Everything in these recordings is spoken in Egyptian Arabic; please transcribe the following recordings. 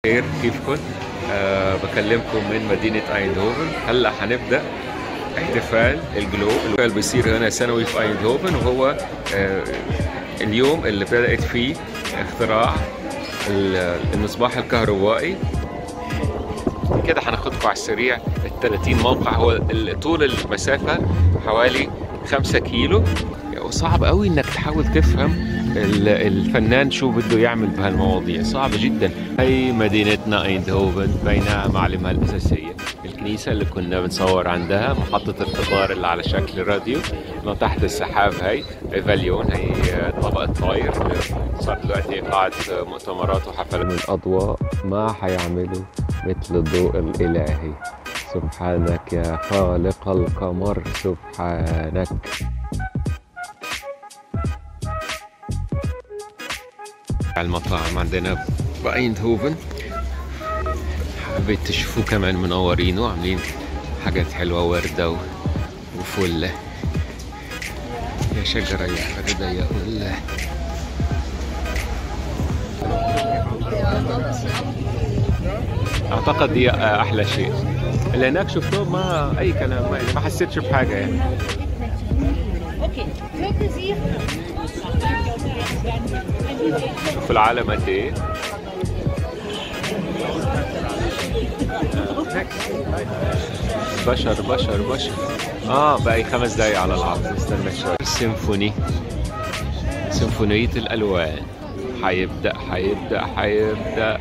خير كيفكم؟ أه بكلمكم من مدينة ايندهوفن هلا حنبدأ احتفال الجلو اللي بيصير هنا سنوي في ايندهوفن وهو أه اليوم اللي بدأت فيه اختراع ال- المصباح الكهربائي كده هناخدكم على السريع ال 30 موقع هو ال- طول المسافة حوالي 5 كيلو وصعب قوي انك تحاول تفهم ال- الفنان شو بده يعمل بهالمواضيع صعب جدا هي مدينتنا ايندهوفن بينها معلمها الاساسيه الكنيسه اللي كنا بنصور عندها محطه القطار اللي على شكل راديو ما تحت السحاب هي فاليون هي طبقه طاير صار دلوقتي قاعه مؤتمرات وحفلات من الاضواء ما حيعملوا مثل الضوء الالهي سبحانك يا خالق القمر سبحانك المطاعم عندنا بايندهوفن حبيت تشوفوه كمان منورينه عاملين حاجات حلوة وردة و- وفل يا شجرة يا وردة يا فل اعتقد دي احلى شيء اللي هناك شفتوه ما اي كلام ما, ما حسيتش بحاجة يعني Okay, für Sie. شوف العالم قد ايه بشر بشر بشر اه باقي خمس دقايق على العرض استنى شوي سيمفوني سيمفونية الألوان حيبدأ حيبدأ حيبدأ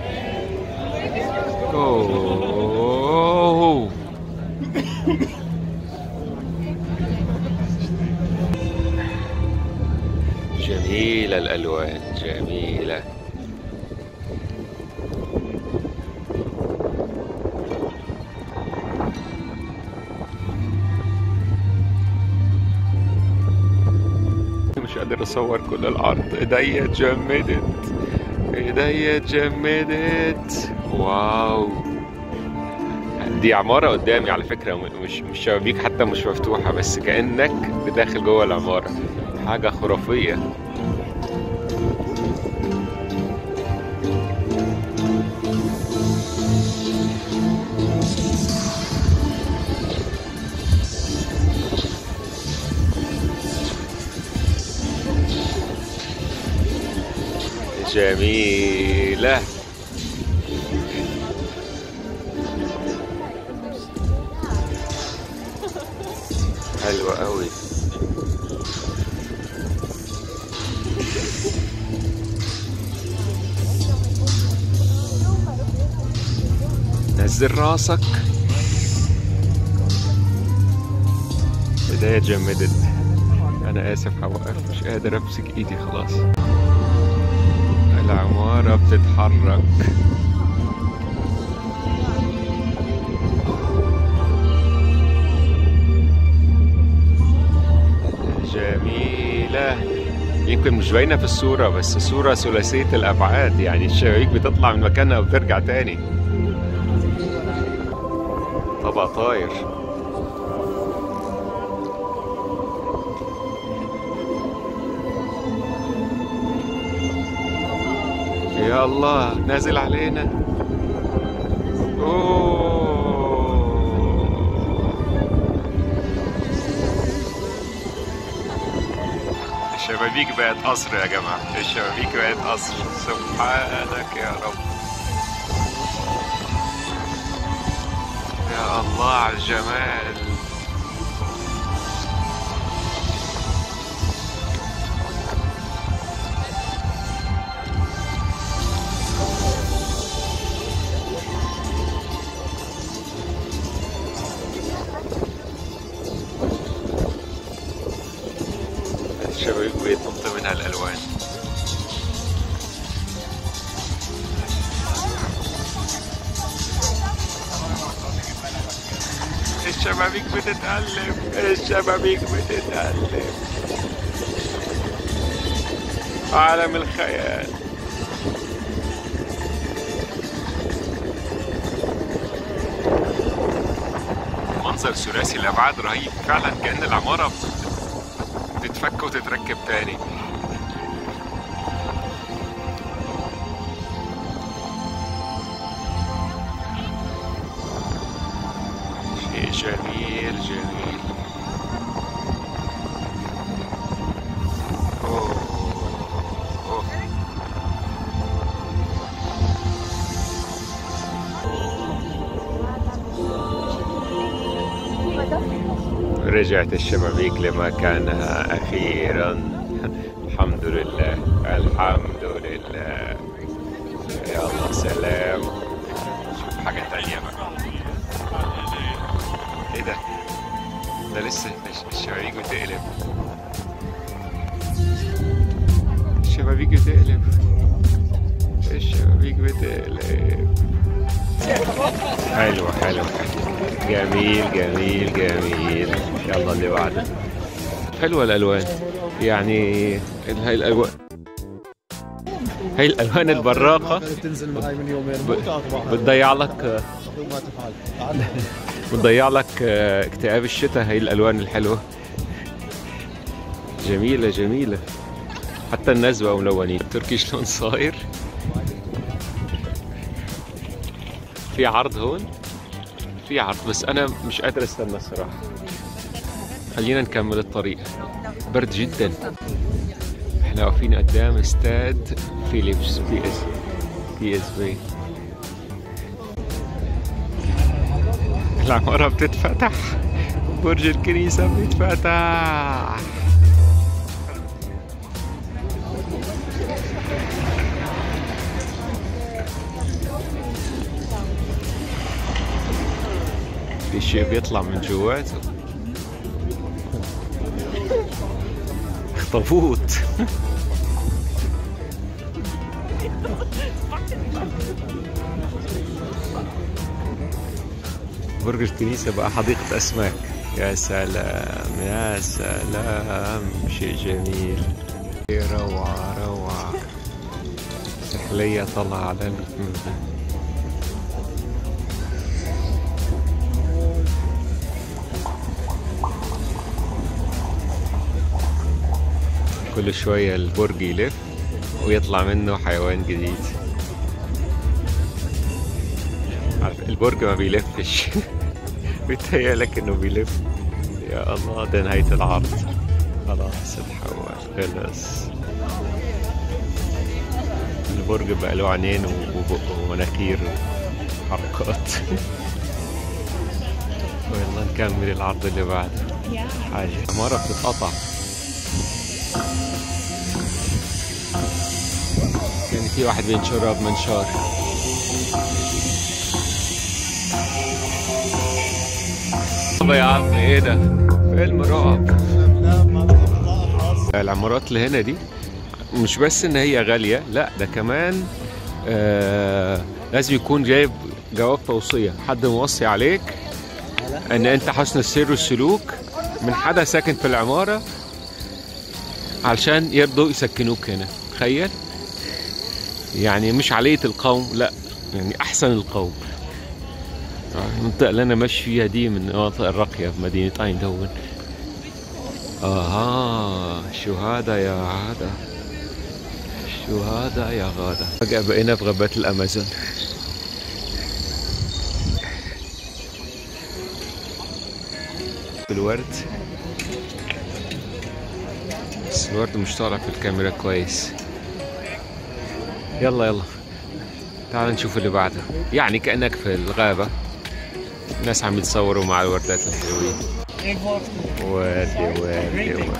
أوه جميلة الألوان جميلة مش قادر أصور كل العرض إيديا اتجمدت إيديا اتجمدت واو دي عمارة قدامي على فكرة مش مش شبابيك حتى مش مفتوحة بس كأنك داخل جوه العمارة حاجة خرافية جميلة حلوة قوي نزل راسك ايديا اتجمدت انا اسف هوقف مش قادر امسك ايدي خلاص العمارة بتتحرك جميلة يمكن مش باينة في الصورة بس صورة ثلاثية الأبعاد يعني الشبابيك بتطلع من مكانها وبترجع تاني طبق طاير يا الله نازل علينا أوه. الشبابيك بقت قصر يا جماعة الشبابيك بقت قصر سبحانك يا رب يا الله على الجمال الشبابيك بيتنط منها الألوان الشبابيك بتتألم الشبابيك بتتألم عالم الخيال منظر ثلاثي الأبعاد رهيب فعلا كأن العمارة تتفك وتتركب تاني جميل جميل أوه. أوه. رجعت الشبابيك لمكانها أخيرا الحمد لله الحمد لله يلا سلام شوف حاجة تانية بقى ايه ده؟ ده لسه الش- الشبابيك بتقلب الشبابيك بتقلب الشبابيك بتقلب حلو حلو جميل جميل جميل يلا اللي بعده حلوة الألوان يعني ال- هاي الألوان هاي الألوان البراقة تنزل معي من يومين ب- مو تعطبع بتضيع لك ما تفعل تعال بتضيع لك آه، اكتئاب الشتاء هاي الألوان الحلوة جميلة جميلة حتى الناس بقوا ملونين تركي شلون صاير في عرض هون في عرض بس أنا مش قادر استنى الصراحة خلينا نكمل الطريق برد جدا احنا واقفين قدام استاد فيليبس بي اس بي اس بي العمارة بتتفتح برج الكنيسة بيتفتح في شيء بيطلع من جواته اخطبوط برج الكنيسة بقى حديقة أسماك يا سلام يا سلام شيء جميل روعة روعة سحلية طلع على ال... كل شوية البرج يلف ويطلع منه حيوان جديد عارف البرج ما بيلفش بيتهيألك انه بيلف يا الله ده نهاية العرض خلاص اتحول خلص البرج بقى له عينين وبق ومناخير وحركات ويلا نكمل العرض اللي بعده حاجة عمارة بتتقطع كان في واحد بينشرها بمنشار طب يا عم ايه ده فيلم رعب العمارات اللي هنا دي مش بس ان هي غاليه لا ده كمان آه لازم يكون جايب جواب توصيه حد موصي عليك ان انت حسن السير والسلوك من حدا ساكن في العماره علشان يرضوا يسكنوك هنا تخيل يعني مش علية القوم لا يعني احسن القوم المنطقة اللي أنا ماشي فيها دي من المناطق الراقية في مدينة أيندهون آها شو هذا يا هذا شو هذا يا غادة فجأة بقينا في غابات الأمازون الورد بس الورد مش طالع في الكاميرا كويس يلا يلا تعال نشوف اللي بعده يعني كأنك في الغابة ناس عم يتصوروا مع الوردات الحلوين وردي وردي وردي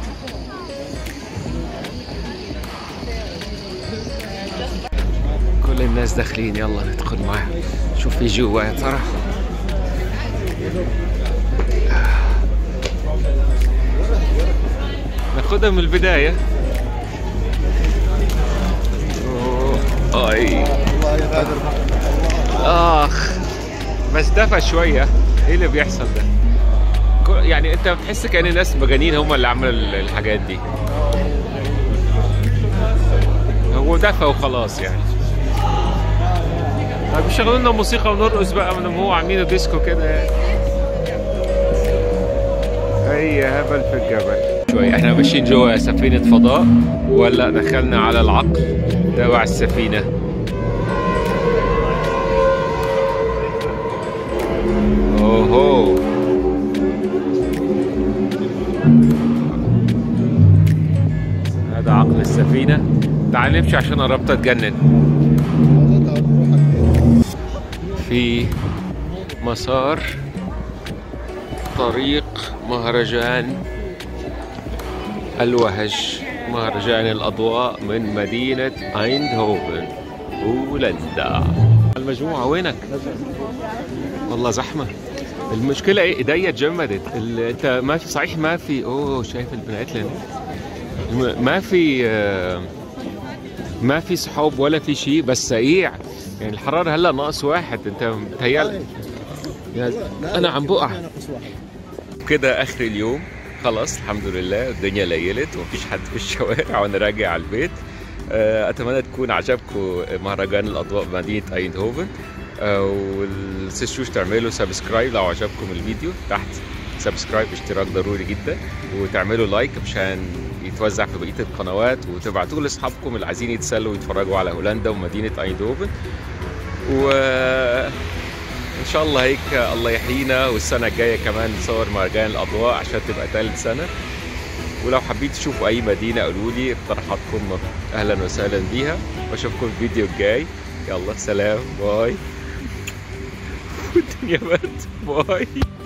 كل الناس داخلين يلا ندخل معاهم شوف في جوا يا ترى ناخدها من البداية أوه، اي والله يا غادر اخ بس دفى شويه ايه اللي بيحصل ده كل- يعني انت بتحس كان الناس مجانين هم اللي عملوا ال- الحاجات دي هو دفى وخلاص يعني طب يشغلوا لنا موسيقى ونرقص بقى من هو عاملين ديسكو كده يعني اي هبل في الجبل شوي احنا ماشيين جوا سفينة فضاء ولا دخلنا على العقل تبع السفينة اوهو تعال نمشي عشان قربت اتجنن في مسار طريق مهرجان الوهج مهرجان الأضواء من مدينة أيندهوفن هولندا المجموعة وينك؟ والله زحمة المشكلة ايه ايديا اتجمدت ال- انت ما في صحيح ما في اوه شايف البنات لنا الم- ما في آه، ما في سحاب ولا في شيء بس سقيع يعني الحرارة هلا ناقص واحد انت متهيألي يعني انا عم بقع كده اخر اليوم خلاص الحمد لله الدنيا ليلت ومفيش حد في الشوارع وانا راجع على البيت آه، اتمنى تكون عجبكم مهرجان الاضواء بمدينه ايندهوفن آه، ومتنسوش تعملوا سبسكرايب لو عجبكم الفيديو تحت سبسكرايب اشتراك ضروري جدا وتعملوا لايك مشان يتوزع في بقيه القنوات وتبعتوه لاصحابكم اللي عايزين يتسلوا ويتفرجوا على هولندا ومدينه ايندهوفن و ان شاء الله هيك الله يحيينا والسنه الجايه كمان نصور مهرجان الاضواء عشان تبقى ثالث سنه ولو حبيت تشوفوا اي مدينه قولوا لي اقتراحاتكم اهلا وسهلا بيها واشوفكم الفيديو الجاي يلا سلام باي والدنيا برد باي